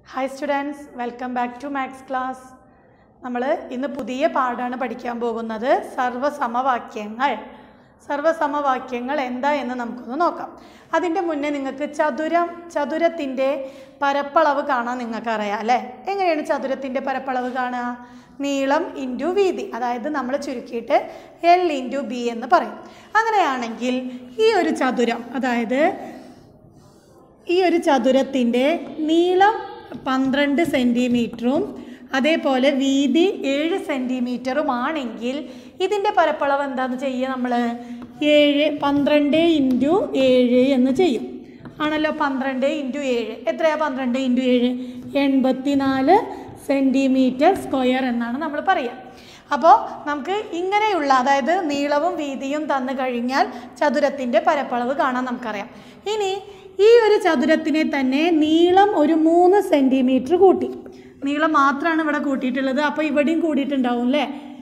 hi students welcome back to maths class നമ്മൾ ഇന്ന് പുതിയ പാഠമാണ് പഠിക്കാൻ പോകുന്നത് സർവ്വസമവാക്യങ്ങൾ സർവ്വസമവാക്യങ്ങൾ എന്താ എന്ന് നമുക്കൊന്ന് നോക്കാം അതിൻ്റെ മുന്നേ നിങ്ങൾക്ക് ചതുരം ചതുരത്തിൻ്റെ പരപ്പളവ് കാണാൻ നിങ്ങൾക്കറിയാം അല്ലേ എങ്ങനെയാണ് ചതുരത്തിൻ്റെ പരപ്പളവ് കാണുക നീളം ഇൻറ്റു വീതി അതായത് നമ്മൾ ചുരുക്കിയിട്ട് എൽ ഇൻറ്റു ബി എന്ന് പറയും അങ്ങനെയാണെങ്കിൽ ഈ ഒരു ചതുരം അതായത് ഈ ഒരു ചതുരത്തിൻ്റെ നീളം പന്ത്രണ്ട് സെൻറ്റിമീറ്ററും അതേപോലെ വീതി ഏഴ് സെൻറ്റിമീറ്ററും ആണെങ്കിൽ ഇതിൻ്റെ പരപ്പളവ് എന്താന്ന് ചെയ്യുക നമ്മൾ ഏഴ് പന്ത്രണ്ട് ഇൻറ്റു ഏഴ് എന്ന് ചെയ്യും ആണല്ലോ പന്ത്രണ്ട് ഇൻറ്റു ഏഴ് എത്രയാണ് പന്ത്രണ്ട് ഇൻറ്റു ഏഴ് എൺപത്തി നാല് സെൻറ്റിമീറ്റർ സ്ക്വയർ എന്നാണ് നമ്മൾ പറയുക അപ്പോൾ നമുക്ക് ഇങ്ങനെയുള്ള അതായത് നീളവും വീതിയും തന്നു കഴിഞ്ഞാൽ ചതുരത്തിൻ്റെ പരപ്പളവ് കാണാൻ നമുക്കറിയാം ഇനി ഈ ഒരു ചതുരത്തിനെ തന്നെ നീളം ഒരു മൂന്ന് സെൻറ്റിമീറ്റർ കൂട്ടി നീളം മാത്രമാണ് ഇവിടെ കൂട്ടിയിട്ടുള്ളത് അപ്പോൾ ഇവിടെയും കൂടിയിട്ടുണ്ടാവും അല്ലേ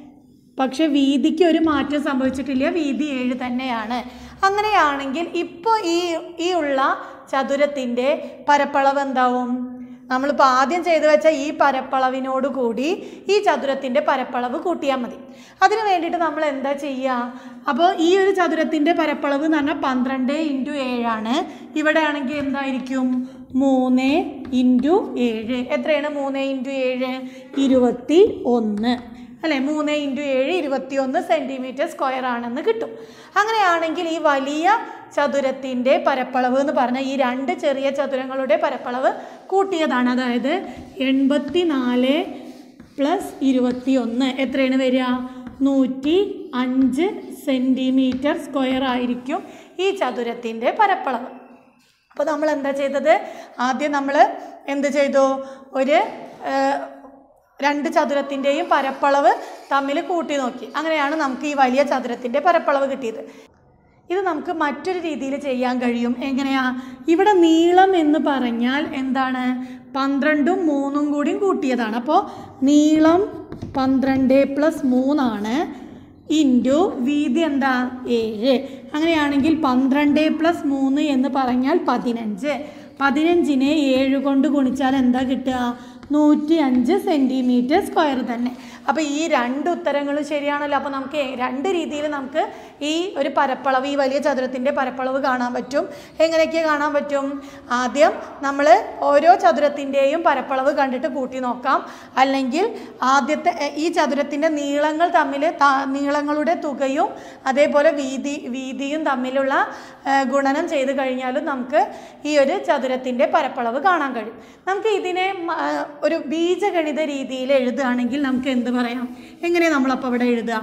പക്ഷെ വീതിക്ക് ഒരു മാറ്റം സംഭവിച്ചിട്ടില്ല വീതി ഏഴ് തന്നെയാണ് അങ്ങനെയാണെങ്കിൽ ഇപ്പോൾ ഈ ഈ ഉള്ള ചതുരത്തിൻ്റെ പരപ്പളവ് എന്താവും നമ്മളിപ്പോൾ ആദ്യം ചെയ്തു വെച്ച ഈ പരപ്പളവിനോട് കൂടി ഈ ചതുരത്തിൻ്റെ പരപ്പളവ് കൂട്ടിയാൽ മതി അതിന് വേണ്ടിയിട്ട് നമ്മൾ എന്താ ചെയ്യുക അപ്പോൾ ഈ ഒരു ചതുരത്തിൻ്റെ പരപ്പളവ് എന്ന് പറഞ്ഞാൽ പന്ത്രണ്ട് ഇൻറ്റു ഏഴാണ് ഇവിടെ ആണെങ്കിൽ എന്തായിരിക്കും മൂന്ന് ഇൻറ്റു ഏഴ് എത്രയാണ് മൂന്ന് ഇൻറ്റു ഏഴ് ഇരുപത്തി ഒന്ന് അല്ലേ മൂന്ന് ഇൻറ്റു ഏഴ് ഇരുപത്തി ഒന്ന് സെൻറ്റിമീറ്റർ സ്ക്വയർ ആണെന്ന് കിട്ടും അങ്ങനെയാണെങ്കിൽ ഈ വലിയ ചതുരത്തിൻ്റെ പരപ്പളവ് എന്ന് പറഞ്ഞാൽ ഈ രണ്ട് ചെറിയ ചതുരങ്ങളുടെ പരപ്പളവ് കൂട്ടിയതാണ് അതായത് എൺപത്തി നാല് പ്ലസ് ഇരുപത്തി ഒന്ന് എത്രയാണ് വരിക നൂറ്റി അഞ്ച് സെൻറ്റിമീറ്റർ സ്ക്വയർ ആയിരിക്കും ഈ ചതുരത്തിൻ്റെ പരപ്പളവ് അപ്പോൾ നമ്മൾ എന്താ ചെയ്തത് ആദ്യം നമ്മൾ എന്ത് ചെയ്തു ഒരു ഏഹ്, രണ്ട് ചതുരത്തിൻ്റെയും പരപ്പളവ് തമ്മിൽ കൂട്ടി നോക്കി അങ്ങനെയാണ് നമുക്ക് ഈ വലിയ ചതുരത്തിൻ്റെ പരപ്പളവ് കിട്ടിയത് ഇത് നമുക്ക് മറ്റൊരു രീതിയിൽ ചെയ്യാൻ കഴിയും എങ്ങനെയാ ഇവിടെ നീളം എന്ന് പറഞ്ഞാൽ എന്താണ് പന്ത്രണ്ടും മൂന്നും കൂടിയും കൂട്ടിയതാണ് അപ്പോൾ നീളം പന്ത്രണ്ട് പ്ലസ് മൂന്നാണ് ഇൻറ്റു വീതി എന്താ ഏഴ് അങ്ങനെയാണെങ്കിൽ പന്ത്രണ്ട് പ്ലസ് മൂന്ന് എന്ന് പറഞ്ഞാൽ പതിനഞ്ച് പതിനഞ്ചിനെ ഏഴ് കൊണ്ട് ഗുണിച്ചാൽ എന്താ കിട്ടുക നൂറ്റി അഞ്ച് സെൻറ്റിമീറ്റർ സ്ക്വയർ തന്നെ അപ്പോൾ ഈ രണ്ട് ഉത്തരങ്ങളും ശരിയാണല്ലോ അപ്പോൾ നമുക്ക് രണ്ട് രീതിയിൽ നമുക്ക് ഈ ഒരു പരപ്പളവ് ഈ വലിയ ചതുരത്തിൻ്റെ പരപ്പളവ് കാണാൻ പറ്റും എങ്ങനെയൊക്കെ കാണാൻ പറ്റും ആദ്യം നമ്മൾ ഓരോ ചതുരത്തിൻ്റെയും പരപ്പളവ് കണ്ടിട്ട് കൂട്ടി നോക്കാം അല്ലെങ്കിൽ ആദ്യത്തെ എ, ഈ ചതുരത്തിൻ്റെ നീളങ്ങൾ തമ്മിൽ ത- നീളങ്ങളുടെ തുകയും അതേപോലെ വീതി വീതിയും തമ്മിലുള്ള ഏ, ഗുണനം ചെയ്ത് കഴിഞ്ഞാലും നമുക്ക് ഈ ഒരു ചതുരത്തിൻ്റെ പരപ്പളവ് കാണാൻ കഴിയും നമുക്ക് ഇതിനെ മ- ആ, ഒരു ബീജഗണിത രീതിയിൽ എഴുതുകയാണെങ്കിൽ നമുക്ക് എന്ത് പറയാം എങ്ങനെയാണ് നമ്മളപ്പോൾ ഇവിടെ എഴുതുക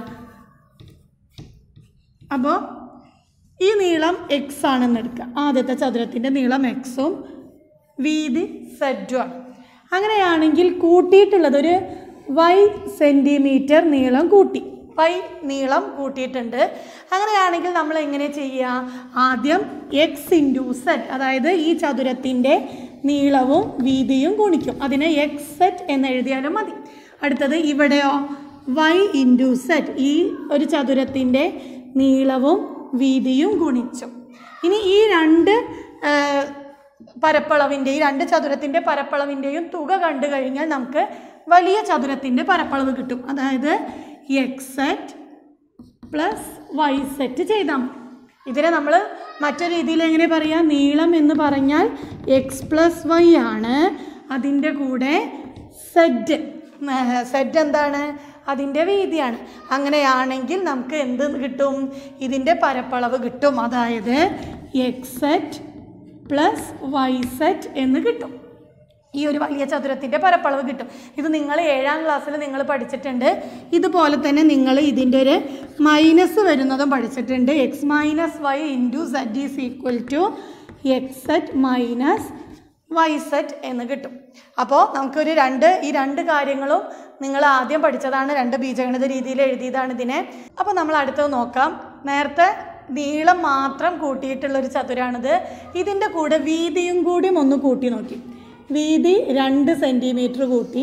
അപ്പോൾ ഈ നീളം എക്സ് ആണെന്ന് എടുക്കുക ആദ്യത്തെ ചതുരത്തിൻ്റെ നീളം എക്സും വീതി സെഡും ആണ് അങ്ങനെയാണെങ്കിൽ കൂട്ടിയിട്ടുള്ളത് ഒരു വൈ സെൻറ്റിമീറ്റർ നീളം കൂട്ടി വൈ നീളം കൂട്ടിയിട്ടുണ്ട് അങ്ങനെയാണെങ്കിൽ നമ്മൾ എങ്ങനെ ചെയ്യുക ആദ്യം എക്സ് ഇൻറ്റു സെറ്റ് അതായത് ഈ ചതുരത്തിൻ്റെ നീളവും വീതിയും ഗുണിക്കും അതിനെ എക്സ് സെറ്റ് എന്ന് എഴുതിയാലും മതി അടുത്തത് ഇവിടെയോ വൈ ഇൻറ്റു സെറ്റ് ഈ ഒരു ചതുരത്തിൻ്റെ നീളവും വീതിയും ഗുണിച്ചു ഇനി ഈ രണ്ട് ആ, പരപ്പളവിൻ്റെ ഈ രണ്ട് ചതുരത്തിൻ്റെ പരപ്പളവിൻ്റെയും തുക കണ്ടു കഴിഞ്ഞാൽ നമുക്ക് വലിയ ചതുരത്തിൻ്റെ പരപ്പളവ് കിട്ടും അതായത് x set plus y set ചെയ്താൽ മതി ഇതിനെ നമ്മൾ മറ്റൊരു രീതിയിൽ എങ്ങനെ പറയാം നീളം എന്ന് പറഞ്ഞാൽ എക്സ് പ്ലസ് വൈ ആണ് അതിൻ്റെ കൂടെ സെറ്റ് സെറ്റ് എന്താണ് അതിൻ്റെ വീതിയാണ് അങ്ങനെയാണെങ്കിൽ നമുക്ക് എന്ത് കിട്ടും ഇതിൻ്റെ പരപ്പളവ് കിട്ടും അതായത് x set plus y set എന്ന് കിട്ടും ഈ ഒരു വലിയ ചതുരത്തിൻ്റെ പരപ്പളവ് കിട്ടും ഇത് നിങ്ങൾ ഏഴാം ക്ലാസ്സിൽ നിങ്ങൾ പഠിച്ചിട്ടുണ്ട് ഇതുപോലെ തന്നെ നിങ്ങൾ ഇതിൻ്റെ ഒരു മൈനസ് വരുന്നതും പഠിച്ചിട്ടുണ്ട് x minus y into set is equal to x set minus y set എന്ന് കിട്ടും അപ്പോൾ നമുക്കൊരു രണ്ട് ഈ രണ്ട് കാര്യങ്ങളും നിങ്ങൾ ആദ്യം പഠിച്ചതാണ് രണ്ട് ബീജഗണിത രീതിയിൽ എഴുതിയതാണ് ഇതിനെ അപ്പോൾ നമ്മൾ അടുത്തത് നോക്കാം നേരത്തെ നീളം മാത്രം കൂട്ടിയിട്ടുള്ള ഒരു ചതുരാണിത് ഇതിൻ്റെ കൂടെ വീതിയും കൂടിയും ഒന്ന് കൂട്ടി നോക്കി വീതി രണ്ട് സെൻറ്റിമീറ്റർ കൂട്ടി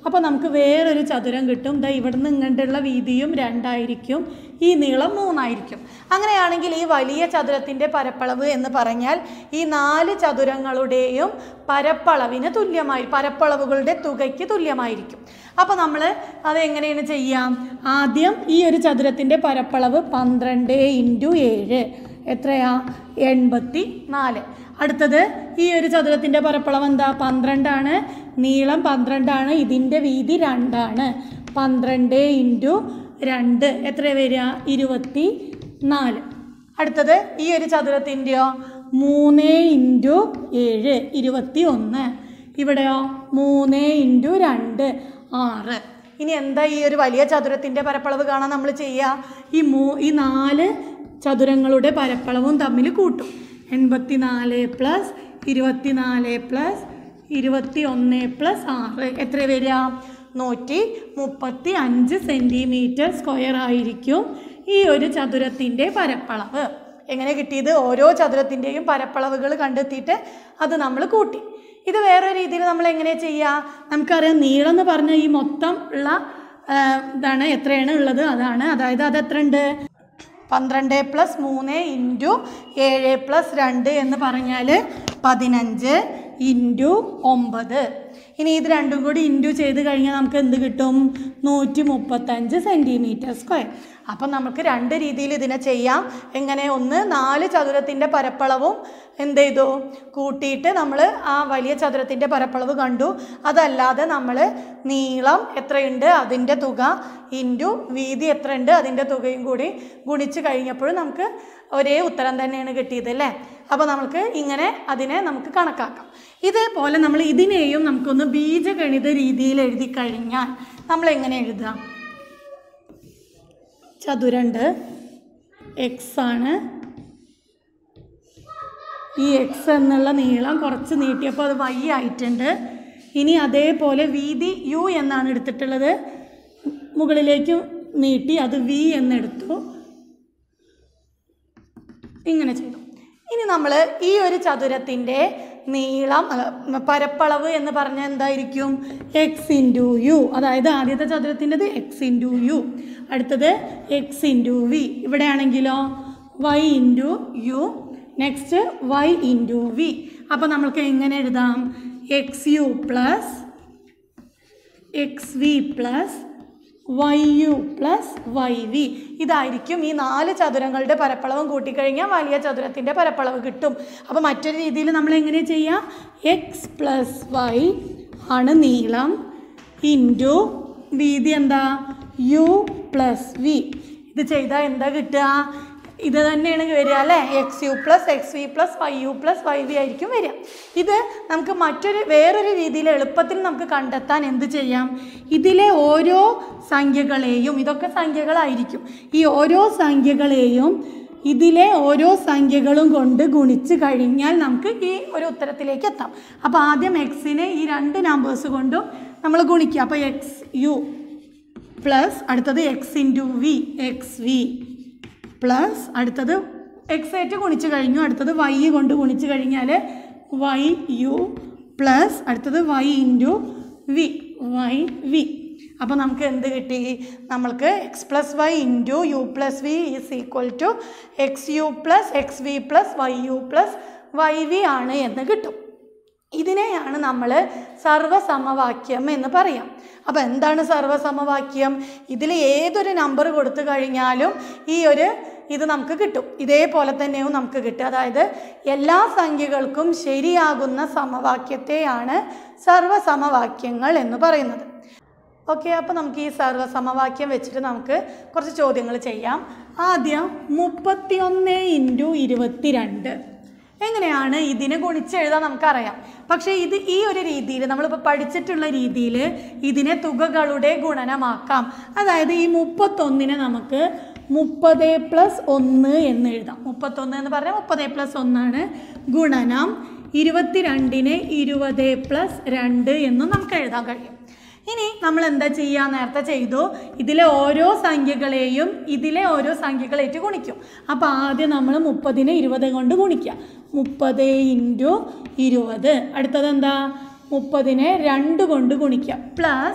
അപ്പോൾ നമുക്ക് വേറൊരു ചതുരം കിട്ടും ദാ ഇവിടുന്ന് ഇങ്ങോട്ടുള്ള വീതിയും രണ്ടായിരിക്കും ഈ നീളം മൂന്നായിരിക്കും അങ്ങനെയാണെങ്കിൽ ഈ വലിയ ചതുരത്തിൻ്റെ പരപ്പളവ് എന്ന് പറഞ്ഞാൽ ഈ നാല് ചതുരങ്ങളുടെയും പരപ്പളവിന് തുല്യമായി പരപ്പളവുകളുടെ തുകയ്ക്ക് തുല്യമായിരിക്കും അപ്പോൾ നമ്മൾ അതെങ്ങനെയാണ് ചെയ്യാം ആദ്യം ഈ ഒരു ചതുരത്തിൻ്റെ പരപ്പളവ് പന്ത്രണ്ട് ഇൻറ്റു ഏഴ് എത്രയാ എൺപത്തി നാല് അടുത്തത് ഈ ഒരു ചതുരത്തിൻ്റെ പരപ്പളവ് എന്താ പന്ത്രണ്ടാണ് നീളം പന്ത്രണ്ടാണ് ഇതിൻ്റെ വീതി രണ്ടാണ് പന്ത്രണ്ട് ഇൻറ്റു രണ്ട് എത്ര വരിക ഇരുപത്തി നാല് അടുത്തത് ഈ ഒരു ചതുരത്തിൻ്റെയോ മൂന്ന് ഇൻറ്റു ഏഴ് ഇരുപത്തി ഒന്ന് ഇവിടെയോ മൂന്ന് ഇൻറ്റു രണ്ട് ആറ് ഇനി എന്താ ഈ ഒരു വലിയ ചതുരത്തിൻ്റെ പരപ്പളവ് കാണാൻ നമ്മൾ ചെയ്യുക ഈ മൂ ഈ നാല് ചതുരങ്ങളുടെ പരപ്പളവും തമ്മിൽ കൂട്ടും എൺപത്തി നാല് പ്ലസ് ഇരുപത്തി നാല് പ്ലസ് ഇരുപത്തി ഒന്ന് പ്ലസ് ആറ് എത്ര വരിക നൂറ്റി മുപ്പത്തി അഞ്ച് സെൻറ്റിമീറ്റർ സ്ക്വയർ ആയിരിക്കും ഈ ഒരു ചതുരത്തിൻ്റെ പരപ്പളവ് എങ്ങനെ കിട്ടിയത് ഓരോ ചതുരത്തിൻ്റെയും പരപ്പളവുകൾ കണ്ടെത്തിയിട്ട് അത് നമ്മൾ കൂട്ടി ഇത് വേറെ രീതിയിൽ നമ്മൾ എങ്ങനെ ചെയ്യുക നമുക്കറിയാം നീളം എന്ന് പറഞ്ഞ ഈ മൊത്തം ഉള്ള ആ, ഇതാണ് എത്രയാണ് ഉള്ളത് അതാണ് അതായത് അത് എത്ര ഉണ്ട് പന്ത്രണ്ട് പ്ലസ് മൂന്ന് ഇൻറ്റു ഏഴ് പ്ലസ് രണ്ട് എന്ന് പറഞ്ഞാൽ പതിനഞ്ച് ഇൻറ്റു ഒമ്പത് ഇനി ഇത് രണ്ടും കൂടി ഇൻറ്റു ചെയ്ത് കഴിഞ്ഞാൽ നമുക്ക് എന്ത് കിട്ടും നൂറ്റി മുപ്പത്തഞ്ച് സെൻറ്റിമീറ്റർ സ്ക്വയർ അപ്പം നമുക്ക് രണ്ട് രീതിയിൽ ഇതിനെ ചെയ്യാം എങ്ങനെ ഒന്ന് നാല് ചതുരത്തിൻ്റെ പരപ്പളവും എന്ത് ചെയ്തു കൂട്ടിയിട്ട് നമ്മൾ ആ വലിയ ചതുരത്തിൻ്റെ പരപ്പളവ് കണ്ടു അതല്ലാതെ നമ്മൾ നീളം എത്രയുണ്ട് അതിൻ്റെ തുക ഇൻറ്റു വീതി എത്രയുണ്ട് അതിൻ്റെ തുകയും കൂടി ഗുണിച്ച് കഴിഞ്ഞപ്പോൾ നമുക്ക് ഒരേ ഉത്തരം തന്നെയാണ് കിട്ടിയത് അല്ലേ അപ്പോൾ നമുക്ക് ഇങ്ങനെ അതിനെ നമുക്ക് കണക്കാക്കാം ഇതേപോലെ നമ്മൾ ഇതിനെയും നമുക്കൊന്ന് ബീജഗണിത രീതിയിൽ എഴുതി കഴിഞ്ഞാൽ നമ്മൾ എങ്ങനെ എഴുതാം ചതുരണ്ട് എക്സ് ആണ് ഈ എക്സ് എന്നുള്ള നീളം കുറച്ച് നീട്ടിയപ്പോൾ അത് വൈ ആയിട്ടുണ്ട് ഇനി അതേപോലെ വീതി യു എന്നാണ് എടുത്തിട്ടുള്ളത് മുകളിലേക്ക് നീട്ടി അത് വി എന്നെടുത്തു ഇങ്ങനെ ചെയ്തു ഇനി നമ്മൾ ഈ ഒരു ചതുരത്തിൻ്റെ നീളം അല്ല, പരപ്പളവ് എന്ന് പറഞ്ഞാൽ എന്തായിരിക്കും എക്സ് ഇൻറ്റു യു അതായത് ആദ്യത്തെ ചതുരത്തിൻ്റെത് എക്സ് ഇൻറ്റു യു അടുത്തത് എക്സ് ഇൻറ്റു വി ഇവിടെയാണെങ്കിലോ y into u next y into v അപ്പോൾ നമ്മൾക്ക് എങ്ങനെ എഴുതാം x u plus x v plus y u plus y v ഇതായിരിക്കും ഈ നാല് ചതുരങ്ങളുടെ പരപ്പളവും കൂട്ടിക്കഴിഞ്ഞാൽ വലിയ ചതുരത്തിൻ്റെ പരപ്പളവ് കിട്ടും അപ്പോൾ മറ്റൊരു രീതിയിൽ നമ്മൾ എങ്ങനെ ചെയ്യാം എക്സ് പ്ലസ് വൈ ആണ് നീളം ഇൻറ്റു വീതി എന്താ യു പ്ലസ് വി ഇത് ചെയ്താൽ എന്താ കിട്ടുക ഇത് തന്നെയാണ് വരിക അല്ലേ x u plus x v plus y u plus y v ആയിരിക്കും വരിക ഇത് നമുക്ക് മറ്റൊരു വേറൊരു രീതിയിൽ എളുപ്പത്തിൽ നമുക്ക് കണ്ടെത്താൻ എന്ത് ചെയ്യാം ഇതിലെ ഓരോ സംഖ്യകളെയും ഇതൊക്കെ സംഖ്യകളായിരിക്കും ഈ ഓരോ സംഖ്യകളെയും ഇതിലെ ഓരോ സംഖ്യകളും കൊണ്ട് ഗുണിച്ച് കഴിഞ്ഞാൽ നമുക്ക് ഈ ഒരു ഉത്തരത്തിലേക്ക് എത്താം അപ്പോൾ ആദ്യം എക്സിനെ ഈ രണ്ട് നമ്പേഴ്സ് കൊണ്ടും നമ്മൾ ഗുണിക്കുക അപ്പോൾ എക്സ് യു പ്ലസ് അടുത്തത് x into v x v plus അടുത്തത് എക്സ് ആയിട്ട് ഗുണിച്ച് കഴിഞ്ഞു അടുത്തത് വൈ കൊണ്ട് ഗുണിച്ച് കഴിഞ്ഞാൽ വൈ യു പ്ലസ് അടുത്തത് y into v y v അപ്പോൾ നമുക്ക് എന്ത് കിട്ടി നമ്മൾക്ക് x plus y into u plus v is equal to x u plus x v plus y u plus y v ആണ് എന്ന് കിട്ടും ഇതിനെയാണ് നമ്മൾ സർവസമവാക്യം എന്ന് പറയാം അപ്പോൾ എന്താണ് സർവസമവാക്യം ഇതിൽ ഏതൊരു നമ്പർ കൊടുത്തു കഴിഞ്ഞാലും ഈ ഒരു ഇത് നമുക്ക് കിട്ടും ഇതേപോലെ തന്നെയും നമുക്ക് കിട്ടും അതായത് എല്ലാ സംഖ്യകൾക്കും ശരിയാകുന്ന സമവാക്യത്തെയാണ് സർവസമവാക്യങ്ങൾ എന്ന് പറയുന്നത് ഓക്കെ അപ്പോൾ നമുക്ക് ഈ സർവസമവാക്യം വെച്ചിട്ട് നമുക്ക് കുറച്ച് ചോദ്യങ്ങൾ ചെയ്യാം ആദ്യം മുപ്പത്തിയൊന്ന് ഇൻറ്റു ഇരുപത്തിരണ്ട് എങ്ങനെയാണ് ഇതിനെ ഗുണിച്ചെഴുതാൻ നമുക്കറിയാം പക്ഷേ ഇത് ഈ ഒരു രീതിയിൽ നമ്മളിപ്പോൾ പഠിച്ചിട്ടുള്ള രീതിയിൽ ഇതിനെ തുകകളുടെ ഗുണനമാക്കാം അതായത് ഈ മുപ്പത്തൊന്നിനെ നമുക്ക് മുപ്പത് പ്ലസ് ഒന്ന് എന്ന് എഴുതാം മുപ്പത്തൊന്ന് എന്ന് പറഞ്ഞാൽ മുപ്പത് പ്ലസ് ഒന്നാണ് ഗുണനം ഇരുപത്തിരണ്ടിന് ഇരുപത് പ്ലസ് രണ്ട് എന്നും നമുക്ക് എഴുതാൻ കഴിയും ഇനി നമ്മൾ എന്താ ചെയ്യുക നേരത്തെ ചെയ്തു ഇതിലെ ഓരോ സംഖ്യകളെയും ഇതിലെ ഓരോ സംഖ്യകളായിട്ട് ഗുണിക്കും അപ്പോൾ ആദ്യം നമ്മൾ മുപ്പതിനെ ഇരുപത് കൊണ്ട് ഗുണിക്കുക മുപ്പത് ഇൻറ്റു ഇരുപത് അടുത്തത് എന്താ മുപ്പതിനെ രണ്ട് കൊണ്ട് ഗുണിക്കുക പ്ലസ്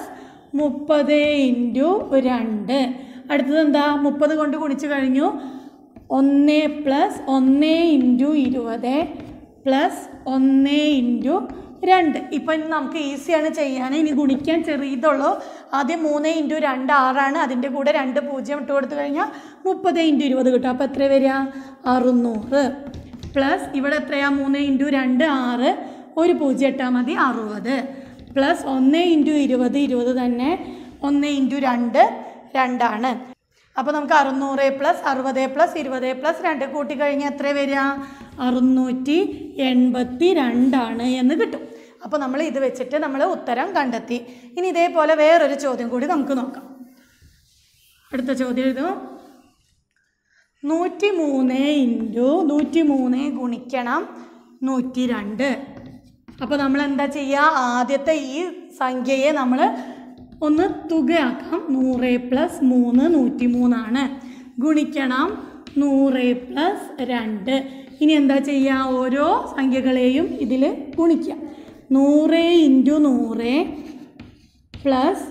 മുപ്പത് ഇൻറ്റു രണ്ട് അടുത്തത് എന്താ മുപ്പത് കൊണ്ട് ഗുണിച്ച് കഴിഞ്ഞു ഒന്ന് പ്ലസ് ഒന്ന് ഇൻറ്റു ഇരുപത് പ്ലസ് ഒന്ന് ഇൻറ്റു രണ്ട് ഇപ്പം ഇനി നമുക്ക് ഈസിയാണ് ചെയ്യാൻ ഇനി ഗുണിക്കാൻ ചെറിയതുള്ളൂ ആദ്യം മൂന്ന് ഇൻറ്റു രണ്ട് ആറാണ് അതിൻ്റെ കൂടെ രണ്ട് പൂജ്യം ഇട്ട് കൊടുത്തു കഴിഞ്ഞാൽ മുപ്പത് ഇൻറ്റു ഇരുപത് കിട്ടും അപ്പോൾ എത്ര വരിക അറുന്നൂറ് പ്ലസ് ഇവിടെ എത്രയാ മൂന്ന് ഇൻറ്റു രണ്ട് ആറ് ഒരു പൂജ്യം ഇട്ടാൽ മതി അറുപത് പ്ലസ് ഒന്ന് ഇൻറ്റു ഇരുപത് ഇരുപത് തന്നെ ഒന്ന് ഇൻറ്റു രണ്ട് രണ്ടാണ് അപ്പോൾ നമുക്ക് അറുന്നൂറ് പ്ലസ് അറുപത് പ്ലസ് ഇരുപത് പ്ലസ് രണ്ട് കൂട്ടി കഴിഞ്ഞാൽ എത്ര വരിക അറുന്നൂറ്റി എൺപത്തി രണ്ടാണ് എന്ന് കിട്ടും അപ്പോൾ നമ്മൾ ഇത് വെച്ചിട്ട് നമ്മൾ ഉത്തരം കണ്ടെത്തി ഇനി ഇതേപോലെ വേറൊരു ചോദ്യം കൂടി നമുക്ക് നോക്കാം അടുത്ത ചോദ്യം എഴുതും നൂറ്റി മൂന്ന് ഇൻറ്റു നൂറ്റി മൂന്ന് ഗുണിക്കണം നൂറ്റി രണ്ട് അപ്പോൾ നമ്മൾ എന്താ ചെയ്യുക ആദ്യത്തെ ഈ സംഖ്യയെ നമ്മൾ ഒന്ന് തുകയാക്കാം നൂറ് പ്ലസ് മൂന്ന് നൂറ്റി മൂന്നാണ് ഗുണിക്കണം നൂറ് പ്ലസ് രണ്ട് ഇനി എന്താ ചെയ്യുക ഓരോ സംഖ്യകളെയും ഇതിൽ ഗുണിക്കുക നൂറ് ഇൻറ്റു നൂറ് പ്ലസ്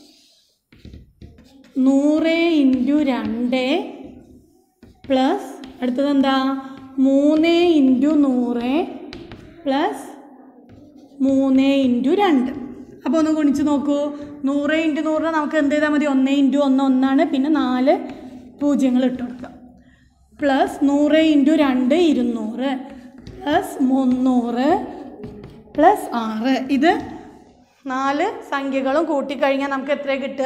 നൂറ് ഇൻറ്റു രണ്ട് പ്ലസ് അടുത്തത് എന്താ മൂന്ന് ഇൻറ്റു നൂറ് പ്ലസ് മൂന്ന് ഇൻറ്റു രണ്ട് അപ്പോൾ ഒന്ന് ഗുണിച്ച് നോക്കൂ നൂറ് ഇൻറ്റു നൂറിന് നമുക്ക് എന്ത് ചെയ്താൽ മതി ഒന്ന് ഇൻറ്റു ഒന്ന് ഒന്നാണ് പിന്നെ നാല് പൂജ്യങ്ങൾ ഇട്ട് കൊടുക്കുക പ്ലസ് നൂറ് ഇൻറ്റു രണ്ട് ഇരുന്നൂറ് പ്ലസ് മുന്നൂറ് പ്ലസ് ആറ് ഇത് നാല് സംഖ്യകളും കൂട്ടിക്കഴിഞ്ഞാൽ നമുക്ക് എത്ര കിട്ടുക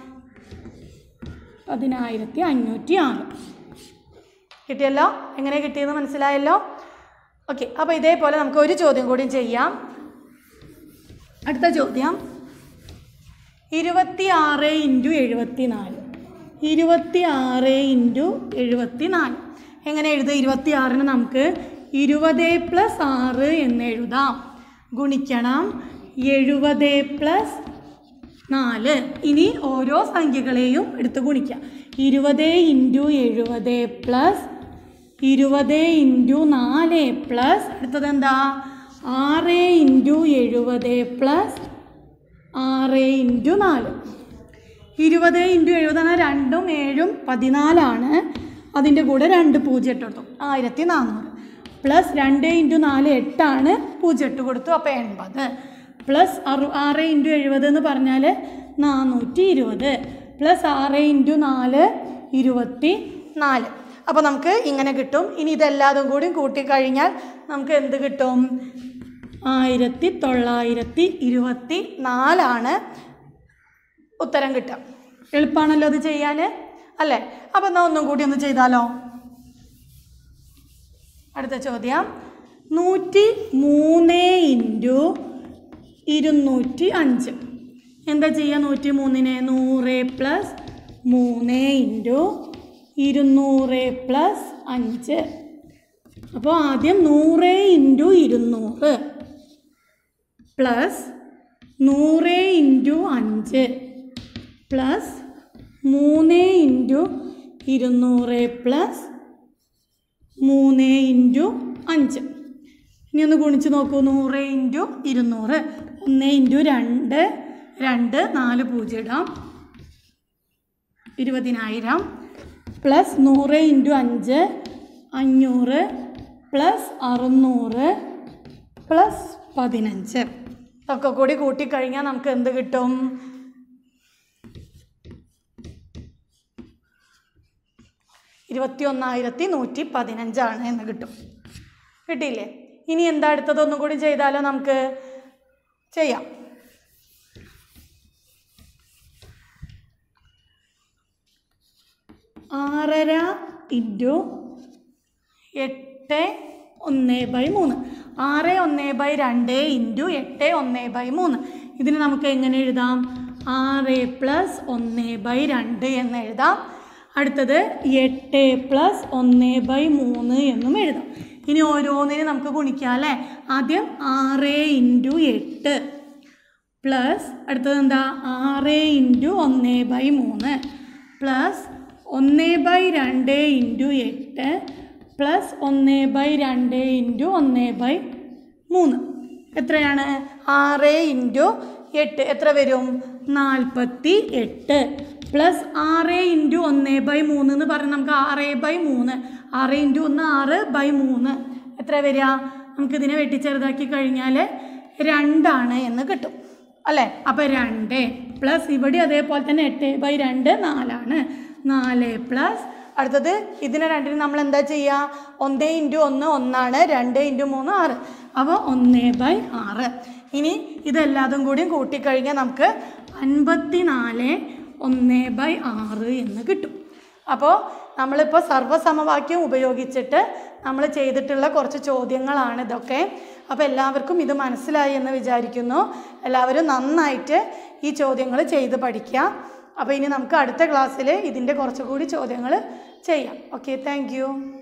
പതിനായിരത്തി അഞ്ഞൂറ്റി ആറ് കിട്ടിയല്ലോ എങ്ങനെ കിട്ടിയെന്ന് മനസ്സിലായല്ലോ ഓക്കെ അപ്പോൾ ഇതേപോലെ നമുക്ക് ഒരു ചോദ്യം കൂടി ചെയ്യാം അടുത്ത ചോദ്യം ഇരുപത്തി ആറ് ഇൻറ്റു എഴുപത്തി നാല് ഇരുപത്തി ആറ് ഇൻറ്റു എഴുപത്തി നാല് എങ്ങനെ എഴുതുക ഇരുപത്തി ആറിന് നമുക്ക് ഇരുപത് പ്ലസ് ആറ് എന്ന് എഴുതാം ഗുണിക്കണം എഴുപത് പ്ലസ് നാല് ഇനി ഓരോ സംഖ്യകളെയും എടുത്ത് ഗുണിക്കാം ഇരുപത് ഇൻറ്റു എഴുപത് പ്ലസ് ഇരുപത് ഇൻറ്റു നാല് പ്ലസ് അടുത്തത് എന്താ ആറ് ഇൻറ്റു എഴുപത് പ്ലസ് ആറ് ഇൻറ്റു നാല് ഇരുപത് ഇൻറ്റു എഴുപതാണ് രണ്ടും ഏഴും പതിനാലാണ് അതിൻ്റെ കൂടെ രണ്ട് പൂജ്യം ഇട്ട് കൊടുത്തു ആയിരത്തി നാനൂറ് പ്ലസ് രണ്ട് ഇൻറ്റു നാല് എട്ടാണ് പൂജ്യം ഇട്ട് കൊടുത്തു അപ്പോൾ എൺപത് പ്ലസ് അറു ആറ് ഇൻറ്റു എഴുപത് എന്ന് പറഞ്ഞാൽ നാനൂറ്റി ഇരുപത് പ്ലസ് ആറ് ഇൻറ്റു നാല് ഇരുപത്തി നാല് അപ്പോൾ നമുക്ക് ഇങ്ങനെ കിട്ടും ഇനി ഇതെല്ലാതും കൂടി കൂട്ടിക്കഴിഞ്ഞാൽ നമുക്ക് എന്ത് കിട്ടും ആയിരത്തി തൊള്ളായിരത്തി ഇരുപത്തി നാലാണ് ഉത്തരം കിട്ടുക എളുപ്പമാണല്ലോ അത് ചെയ്യാൻ അല്ലേ അപ്പം എന്നാൽ ഒന്നും കൂടി ഒന്ന് ചെയ്താലോ അടുത്ത ചോദ്യം നൂറ്റി മൂന്ന് ഇൻറ്റു ഇരുന്നൂറ്റി അഞ്ച് എന്താ ചെയ്യുക നൂറ്റി മൂന്നിനെ നൂറ് പ്ലസ് മൂന്ന് ഇൻറ്റു ഇരുന്നൂറ് പ്ലസ് അഞ്ച് അപ്പോൾ ആദ്യം നൂറ് ഇൻറ്റു ഇരുന്നൂറ് പ്ലസ് നൂറ് ഇൻറ്റു അഞ്ച് പ്ലസ് മൂന്ന് ഇൻറ്റു ഇരുന്നൂറ് പ്ലസ് മൂന്ന് ഇൻറ്റു അഞ്ച് ഇനി ഒന്ന് ഗുണിച്ച് നോക്കൂ നൂറ് ഇൻറ്റു ഇരുന്നൂറ് ഒന്ന് ഇൻറ്റു രണ്ട് രണ്ട് നാല് പൂജ്യം ഇടാം ഇരുപതിനായിരം പ്ലസ് നൂറ് ഇൻറ്റു അഞ്ച് അഞ്ഞൂറ് പ്ലസ് അറുന്നൂറ് പ്ലസ് പതിനഞ്ച് ഒക്കെ കൂടി കൂട്ടിക്കഴിഞ്ഞാൽ നമുക്ക് എന്ത് കിട്ടും ഇരുപത്തി ഒന്നായിരത്തി നൂറ്റി പതിനഞ്ചാണ് എന്ന് കിട്ടും കിട്ടിയില്ലേ ഇനി എന്താ അടുത്തത് ഒന്നും കൂടി ചെയ്താലോ നമുക്ക് ചെയ്യാം ആറര ഇൻറ്റു എട്ട് ഒന്ന് ബൈ മൂന്ന് ആറ് ഒന്ന് ബൈ രണ്ട് ഇൻറ്റു എട്ട് ഒന്ന് ബൈ മൂന്ന് ഇതിന് നമുക്ക് എങ്ങനെ എഴുതാം ആറ് പ്ലസ് ഒന്ന് ബൈ രണ്ട് എന്ന് എഴുതാം അടുത്തത് എട്ട് പ്ലസ് ഒന്ന് ബൈ മൂന്ന് എന്നും എഴുതാം ഇനി ഓരോന്നിനും നമുക്ക് ഗുണിക്കാം അല്ലേ ആദ്യം ആറ് ഇൻറ്റു എട്ട് പ്ലസ് അടുത്തത് എന്താ ആറ് ഇൻറ്റു ഒന്ന് ബൈ മൂന്ന് പ്ലസ് ഒന്ന് ബൈ രണ്ട് ഇൻറ്റു എട്ട് പ്ലസ് ഒന്ന് ബൈ രണ്ട് ഇൻറ്റു ഒന്ന് ബൈ മൂന്ന് എത്രയാണ് ആറ് ഇൻറ്റു എട്ട് എത്ര വരും നാൽപ്പത്തി എട്ട് പ്ലസ് ആറ് ഇൻറ്റു ഒന്ന് ബൈ മൂന്ന് എന്ന് പറഞ്ഞാൽ നമുക്ക് ആറ് ബൈ മൂന്ന് ആറ് ഇൻറ്റു ഒന്ന് ആറ് ബൈ മൂന്ന് എത്ര വരിക നമുക്ക് ഇതിനെ വെട്ടിച്ചെറുതാക്കി കഴിഞ്ഞാൽ രണ്ടാണ് എന്ന് കിട്ടും അല്ലേ അപ്പോൾ രണ്ട് പ്ലസ് ഇവിടെ അതേപോലെ തന്നെ എട്ട് ബൈ രണ്ട് നാലാണ് നാല് പ്ലസ് അടുത്തത് ഇതിനെ രണ്ടിന് നമ്മൾ എന്താ ചെയ്യുക ഒന്ന് ഇൻറ്റു ഒന്ന് ഒന്നാണ് രണ്ട് ഇൻറ്റു മൂന്ന് ആറ് അപ്പോൾ ഒന്ന് ബൈ ആറ് ഇനി ഇതെല്ലാതും കൂടിയും കൂട്ടിക്കഴിഞ്ഞാൽ നമുക്ക് അൻപത്തി നാല് ഒന്ന് ബൈ ആറ് എന്ന് കിട്ടും അപ്പോൾ നമ്മളിപ്പോൾ സർവ്വസമവാക്യം ഉപയോഗിച്ചിട്ട് നമ്മൾ ചെയ്തിട്ടുള്ള കുറച്ച് ചോദ്യങ്ങളാണ് ഇതൊക്കെ അപ്പോൾ എല്ലാവർക്കും ഇത് മനസ്സിലായി എന്ന് വിചാരിക്കുന്നു എല്ലാവരും നന്നായിട്ട് ഈ ചോദ്യങ്ങൾ ചെയ്ത് പഠിക്കുക അപ്പോൾ ഇനി നമുക്ക് അടുത്ത ക്ലാസ്സിൽ ഇതിൻ്റെ കുറച്ചുകൂടി ചോദ്യങ്ങൾ ചെയ്യാം ഓക്കെ താങ്ക്